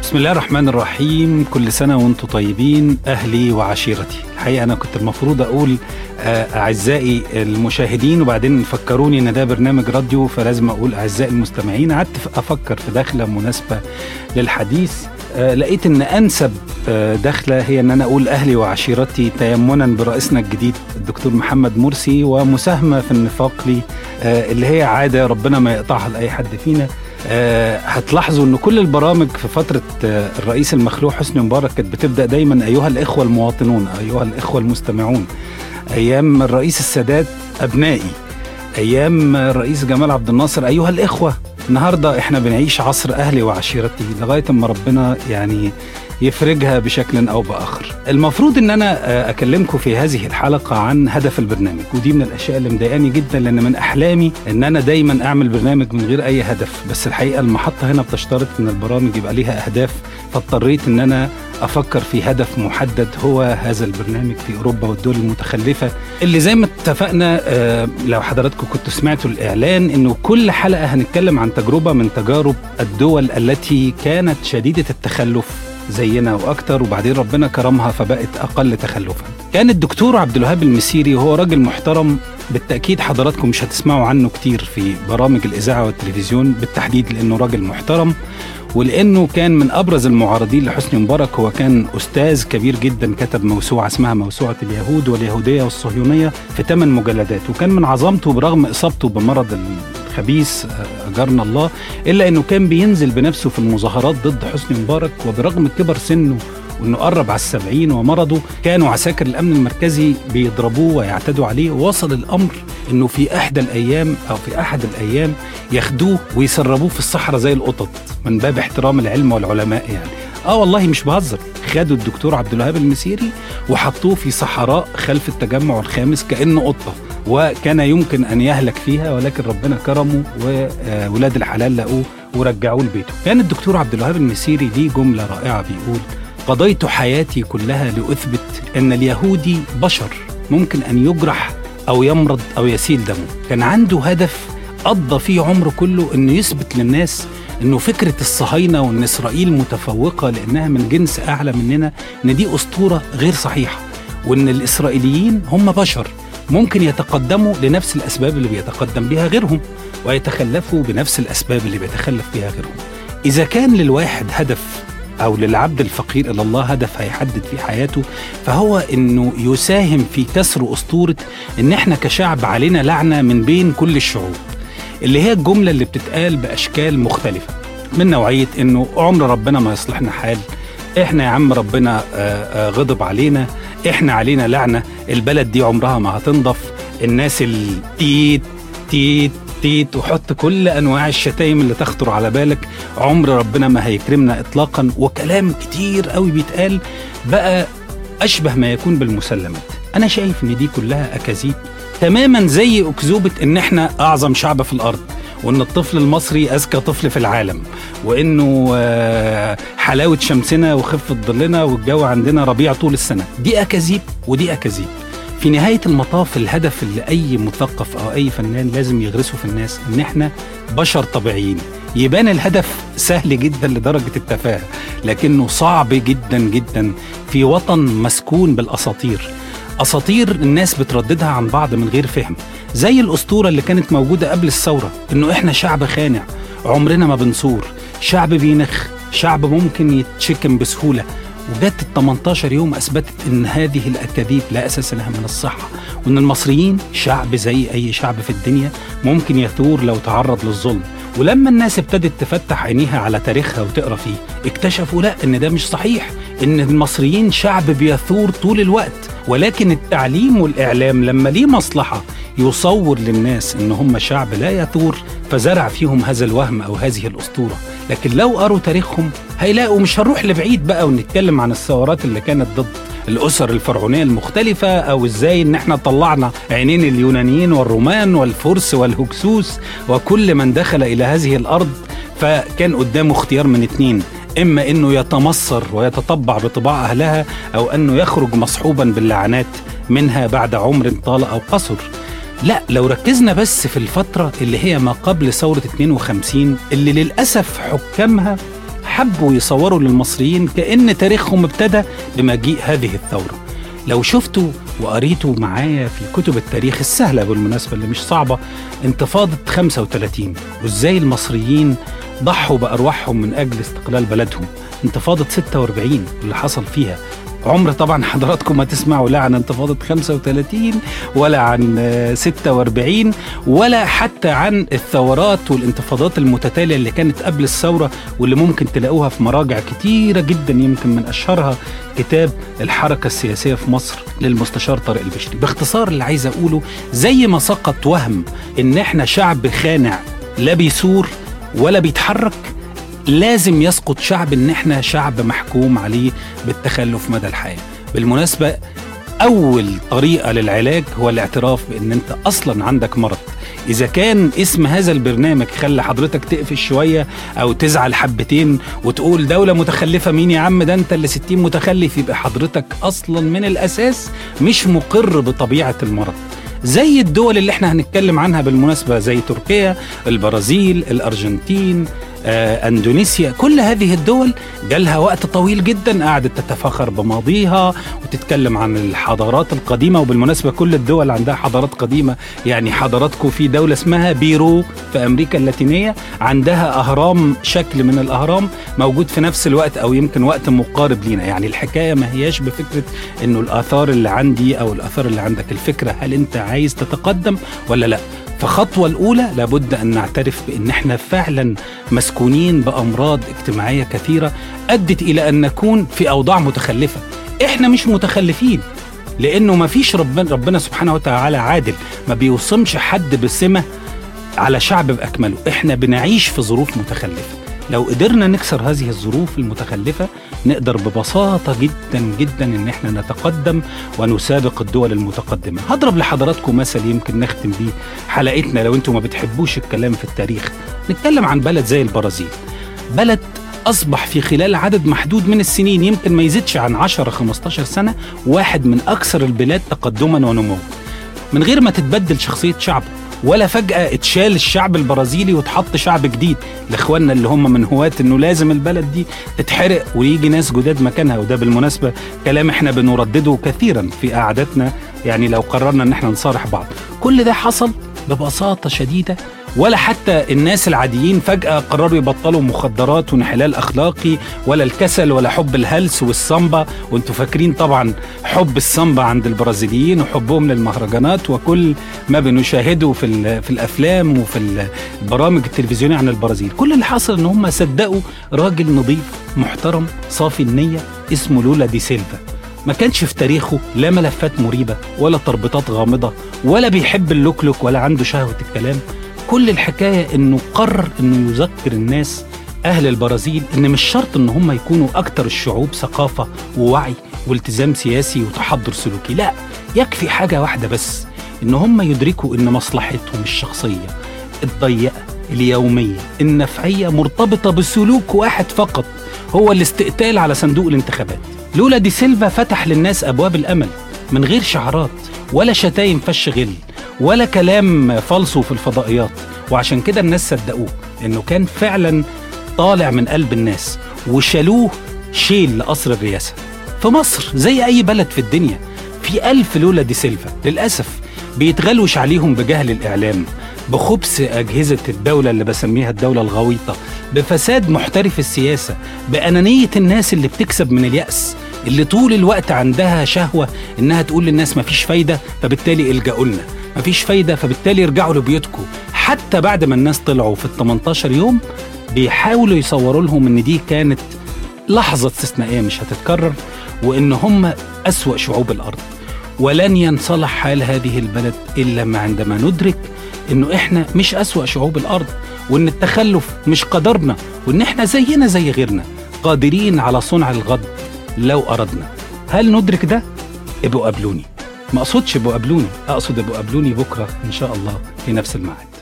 بسم الله الرحمن الرحيم كل سنة وانتم طيبين أهلي وعشيرتي الحقيقة أنا كنت المفروض أقول آه، أعزائي المشاهدين وبعدين فكروني إن ده برنامج راديو فلازم أقول أعزائي المستمعين قعدت أفكر في دخلة مناسبة للحديث آه، لقيت ان انسب آه، دخله هي ان انا اقول اهلي وعشيرتي تيمنا برئيسنا الجديد الدكتور محمد مرسي ومساهمه في النفاق لي آه، اللي هي عاده ربنا ما يقطعها لاي حد فينا آه، هتلاحظوا ان كل البرامج في فتره آه، الرئيس المخلوع حسني مبارك كانت بتبدا دايما ايها الاخوه المواطنون ايها الاخوه المستمعون ايام الرئيس السادات ابنائي ايام الرئيس جمال عبد الناصر ايها الاخوه النهارده احنا بنعيش عصر اهلي وعشيرتي لغايه اما ربنا يعني يفرجها بشكل او باخر. المفروض ان انا آه، اكلمكم في هذه الحلقه عن هدف البرنامج ودي من الاشياء اللي مضايقاني جدا لان من احلامي ان انا دايما اعمل برنامج من غير اي هدف بس الحقيقه المحطه هنا بتشترط ان البرامج يبقى ليها اهداف فاضطريت ان انا افكر في هدف محدد هو هذا البرنامج في اوروبا والدول المتخلفه اللي زي ما اتفقنا آه، لو حضراتكم كنتوا سمعتوا الاعلان انه كل حلقه هنتكلم عن تجربه من تجارب الدول التي كانت شديده التخلف زينا واكتر وبعدين ربنا كرمها فبقت اقل تخلفا. كان الدكتور عبد الوهاب المسيري وهو راجل محترم بالتاكيد حضراتكم مش هتسمعوا عنه كتير في برامج الاذاعه والتلفزيون بالتحديد لانه راجل محترم ولانه كان من ابرز المعارضين لحسني مبارك هو كان استاذ كبير جدا كتب موسوعه اسمها موسوعه اليهود واليهوديه والصهيونيه في ثمان مجلدات وكان من عظمته برغم اصابته بمرض الخبيث آه، اجرنا الله الا انه كان بينزل بنفسه في المظاهرات ضد حسني مبارك وبرغم كبر سنه وانه قرب على السبعين ومرضه كانوا عساكر الامن المركزي بيضربوه ويعتدوا عليه ووصل الامر انه في احدى الايام او في احد الايام ياخدوه ويسربوه في الصحراء زي القطط من باب احترام العلم والعلماء يعني اه والله مش بهزر خدوا الدكتور عبد الوهاب المسيري وحطوه في صحراء خلف التجمع الخامس كانه قطه وكان يمكن ان يهلك فيها ولكن ربنا كرمه وولاد الحلال لقوه ورجعوه لبيته كان الدكتور عبد الوهاب المسيري ليه جمله رائعه بيقول قضيت حياتي كلها لاثبت ان اليهودي بشر ممكن ان يجرح او يمرض او يسيل دمه كان عنده هدف قضى فيه عمره كله انه يثبت للناس انه فكره الصهاينه وان اسرائيل متفوقه لانها من جنس اعلى مننا ان دي اسطوره غير صحيحه وان الاسرائيليين هم بشر ممكن يتقدموا لنفس الاسباب اللي بيتقدم بها غيرهم ويتخلفوا بنفس الاسباب اللي بيتخلف بها غيرهم اذا كان للواحد هدف او للعبد الفقير الى الله هدف هيحدد في حياته فهو انه يساهم في كسر اسطوره ان احنا كشعب علينا لعنه من بين كل الشعوب اللي هي الجمله اللي بتتقال باشكال مختلفه من نوعيه انه عمر ربنا ما يصلحنا حال احنا يا عم ربنا آه، آه، غضب علينا احنا علينا لعنه البلد دي عمرها ما هتنضف الناس التيت تيت تيت وحط كل انواع الشتايم اللي تخطر على بالك عمر ربنا ما هيكرمنا اطلاقا وكلام كتير قوي بيتقال بقى اشبه ما يكون بالمسلمات انا شايف ان دي كلها اكاذيب تماما زي اكذوبه ان احنا اعظم شعب في الارض وان الطفل المصري اذكى طفل في العالم وانه آه، حلاوه شمسنا وخفه ظلنا والجو عندنا ربيع طول السنه دي اكاذيب ودي اكاذيب في نهايه المطاف الهدف اللي اي مثقف او اي فنان لازم يغرسه في الناس ان احنا بشر طبيعيين يبان الهدف سهل جدا لدرجه التفاهه لكنه صعب جدا جدا في وطن مسكون بالاساطير اساطير الناس بترددها عن بعض من غير فهم زي الاسطوره اللي كانت موجوده قبل الثوره انه احنا شعب خانع عمرنا ما بنصور شعب بينخ شعب ممكن يتشكم بسهوله وجت ال 18 يوم اثبتت ان هذه الاكاذيب لا اساس لها من الصحه وان المصريين شعب زي اي شعب في الدنيا ممكن يثور لو تعرض للظلم ولما الناس ابتدت تفتح عينيها على تاريخها وتقرا فيه اكتشفوا لا ان ده مش صحيح ان المصريين شعب بيثور طول الوقت ولكن التعليم والاعلام لما ليه مصلحه يصور للناس ان هم شعب لا يثور فزرع فيهم هذا الوهم او هذه الاسطوره لكن لو قروا تاريخهم هيلاقوا مش هنروح لبعيد بقى ونتكلم عن الثورات اللي كانت ضد الاسر الفرعونيه المختلفه او ازاي ان احنا طلعنا عينين اليونانيين والرومان والفرس والهكسوس وكل من دخل الى هذه الارض فكان قدامه اختيار من اتنين اما انه يتمصر ويتطبع بطباع اهلها او انه يخرج مصحوبا باللعنات منها بعد عمر طال او قصر لا لو ركزنا بس في الفترة اللي هي ما قبل ثورة 52 اللي للأسف حكامها حبوا يصوروا للمصريين كأن تاريخهم ابتدى بمجيء هذه الثورة لو شفتوا وقريتوا معايا في كتب التاريخ السهلة بالمناسبة اللي مش صعبة انتفاضة 35 وازاي المصريين ضحوا بأرواحهم من أجل استقلال بلدهم انتفاضة 46 اللي حصل فيها عمر طبعا حضراتكم ما تسمعوا لا عن انتفاضة 35 ولا عن 46 ولا حتى عن الثورات والانتفاضات المتتالية اللي كانت قبل الثورة واللي ممكن تلاقوها في مراجع كتيرة جدا يمكن من أشهرها كتاب الحركة السياسية في مصر للمستشار طارق البشري باختصار اللي عايز أقوله زي ما سقط وهم إن إحنا شعب خانع لا بيثور ولا بيتحرك لازم يسقط شعب ان احنا شعب محكوم عليه بالتخلف مدى الحياه بالمناسبه اول طريقه للعلاج هو الاعتراف بان انت اصلا عندك مرض اذا كان اسم هذا البرنامج خلى حضرتك تقفش شويه او تزعل حبتين وتقول دوله متخلفه مين يا عم ده انت اللي 60 متخلف يبقى حضرتك اصلا من الاساس مش مقر بطبيعه المرض زي الدول اللي احنا هنتكلم عنها بالمناسبه زي تركيا البرازيل الارجنتين آه، اندونيسيا كل هذه الدول جالها وقت طويل جدا قعدت تتفاخر بماضيها وتتكلم عن الحضارات القديمه وبالمناسبه كل الدول عندها حضارات قديمه يعني حضاراتكم في دوله اسمها بيرو في امريكا اللاتينيه عندها اهرام شكل من الاهرام موجود في نفس الوقت او يمكن وقت مقارب لينا يعني الحكايه ما هياش بفكره انه الاثار اللي عندي او الاثار اللي عندك الفكره هل انت عايز تتقدم ولا لا فخطوة الأولى لابد أن نعترف بأن احنا فعلا مسكونين بأمراض اجتماعية كثيرة أدت إلى أن نكون في أوضاع متخلفة احنا مش متخلفين لأنه ما فيش ربنا, ربنا سبحانه وتعالى عادل ما بيوصمش حد بسمة على شعب بأكمله احنا بنعيش في ظروف متخلفة لو قدرنا نكسر هذه الظروف المتخلفة نقدر ببساطة جدا جدا ان احنا نتقدم ونسابق الدول المتقدمة هضرب لحضراتكم مثل يمكن نختم بيه حلقتنا لو انتم ما بتحبوش الكلام في التاريخ نتكلم عن بلد زي البرازيل بلد أصبح في خلال عدد محدود من السنين يمكن ما يزيدش عن 10 15 سنة واحد من أكثر البلاد تقدما ونموا من غير ما تتبدل شخصية شعبه ولا فجأة اتشال الشعب البرازيلي واتحط شعب جديد لاخواننا اللي هم من هواة انه لازم البلد دي تتحرق ويجي ناس جداد مكانها وده بالمناسبة كلام احنا بنردده كثيرا في قعداتنا يعني لو قررنا ان احنا نصارح بعض كل ده حصل ببساطة شديدة ولا حتى الناس العاديين فجأة قرروا يبطلوا مخدرات وانحلال أخلاقي ولا الكسل ولا حب الهلس والسامبا وانتوا فاكرين طبعا حب السامبا عند البرازيليين وحبهم للمهرجانات وكل ما بنشاهده في, في الأفلام وفي البرامج التلفزيونية عن البرازيل كل اللي حصل ان هم صدقوا راجل نظيف محترم صافي النية اسمه لولا دي سيلفا ما كانش في تاريخه لا ملفات مريبة ولا تربطات غامضة ولا بيحب اللوكلوك ولا عنده شهوة الكلام كل الحكاية انه قرر انه يذكر الناس اهل البرازيل ان مش شرط ان هم يكونوا اكتر الشعوب ثقافة ووعي والتزام سياسي وتحضر سلوكي لا يكفي حاجة واحدة بس ان هم يدركوا ان مصلحتهم الشخصية الضيقة اليومية النفعية مرتبطة بسلوك واحد فقط هو الاستقتال على صندوق الانتخابات لولا دي سيلفا فتح للناس ابواب الامل من غير شعارات ولا شتايم فش غل ولا كلام فالصو في الفضائيات وعشان كده الناس صدقوه انه كان فعلا طالع من قلب الناس وشالوه شيل لقصر الرئاسه في مصر زي اي بلد في الدنيا في ألف لولا دي سيلفا للأسف بيتغلوش عليهم بجهل الإعلام بخبث أجهزة الدولة اللي بسميها الدولة الغويطة بفساد محترف السياسة بأنانية الناس اللي بتكسب من اليأس اللي طول الوقت عندها شهوة إنها تقول للناس مفيش فايدة فبالتالي الجأوا لنا مفيش فايدة فبالتالي ارجعوا لبيوتكم حتى بعد ما الناس طلعوا في ال 18 يوم بيحاولوا يصوروا لهم إن دي كانت لحظة استثنائية مش هتتكرر وإن هم أسوأ شعوب الأرض ولن ينصلح حال هذه البلد إلا ما عندما ندرك إنه إحنا مش أسوأ شعوب الأرض وإن التخلف مش قدرنا وإن إحنا زينا زي غيرنا قادرين على صنع الغد لو أردنا هل ندرك ده؟ ابقوا قابلوني ما أقصدش ابقوا قابلوني أقصد ابقوا قابلوني بكرة إن شاء الله في نفس الميعاد